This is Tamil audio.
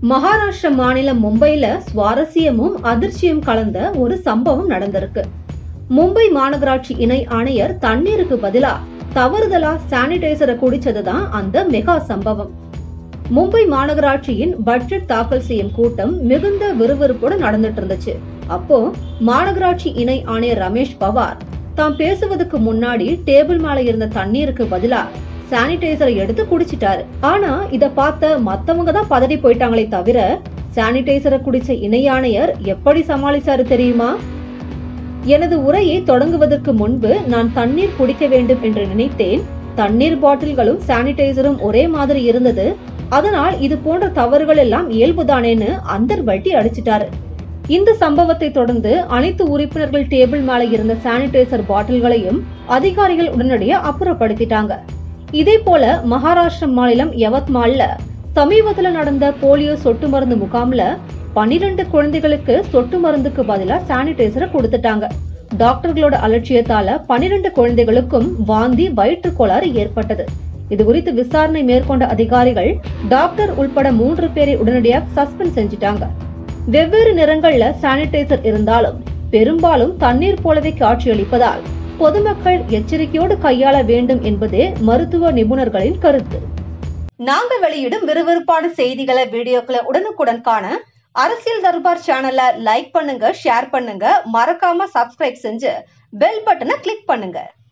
மகாராஷ்டிர மாநிலம் மும்பைல சுவாரஸ்யமும் அதிர்ச்சியும் கலந்த ஒரு சம்பவம் நடந்திருக்கு மும்பை மாநகராட்சி இணை ஆணையர் தண்ணீருக்கு பதிலா தவறுதலா சானிடைசரை குடிச்சதுதான் அந்த மெகா சம்பவம் மும்பை மாநகராட்சியின் பட்ஜெட் தாக்கல் செய்யும் கூட்டம் மிகுந்த விறுவிறுப்புடன் நடந்துட்டு இருந்துச்சு அப்போ மாநகராட்சி இணை ஆணையர் ரமேஷ் பவார் தாம் பேசுவதற்கு முன்னாடி டேபிள் மேல இருந்த தண்ணீருக்கு பதிலா சானிடைசரை எடுத்து குடிச்சிட்டாரு ஆனா இத பார்த்த மத்தவங்க தான் பதறி போயிட்டாங்களே தவிர சானிடைசரை குடிச்ச இணை ஆணையர் எப்படி சமாளிச்சாரு தெரியுமா எனது உரையை தொடங்குவதற்கு முன்பு நான் தண்ணீர் குடிக்க வேண்டும் என்று நினைத்தேன் தண்ணீர் பாட்டில்களும் சானிடைசரும் ஒரே மாதிரி இருந்தது அதனால் இது போன்ற தவறுகள் எல்லாம் இயல்புதானேன்னு அந்தர் வட்டி அடிச்சிட்டாரு இந்த சம்பவத்தை தொடர்ந்து அனைத்து உறுப்பினர்கள் டேபிள் மேல இருந்த சானிடைசர் பாட்டில்களையும் அதிகாரிகள் உடனடியாக அப்புறப்படுத்திட்டாங்க இதே போல மகாராஷ்டிர மாநிலம் யவத்மால்ல சமீபத்துல நடந்த போலியோ சொட்டு மருந்து முகாம்ல பன்னிரண்டு குழந்தைகளுக்கு சொட்டு மருந்துக்கு பதிலா சானிடைசரை கொடுத்துட்டாங்க டாக்டர்களோட அலட்சியத்தால பன்னிரண்டு குழந்தைகளுக்கும் வாந்தி வயிற்று கோளாறு ஏற்பட்டது இது குறித்து விசாரணை மேற்கொண்ட அதிகாரிகள் டாக்டர் உள்பட மூன்று பேரை உடனடியாக சஸ்பெண்ட் செஞ்சிட்டாங்க வெவ்வேறு நிறங்கள்ல சானிடைசர் இருந்தாலும் பெரும்பாலும் தண்ணீர் போலவே காட்சியளிப்பதால் பொதுமக்கள் எச்சரிக்கையோடு கையாள வேண்டும் என்பதே மருத்துவ நிபுணர்களின் கருத்து நாங்க வெளியிடும் விறுவிறுப்பான செய்திகளை வீடியோக்களை உடனுக்குடன் காண அரசியல் தர்பார் சேனலை லைக் பண்ணுங்க ஷேர் பண்ணுங்க மறக்காம சப்ஸ்கிரைப் செஞ்சு பெல் பட்டனை கிளிக் பண்ணுங்க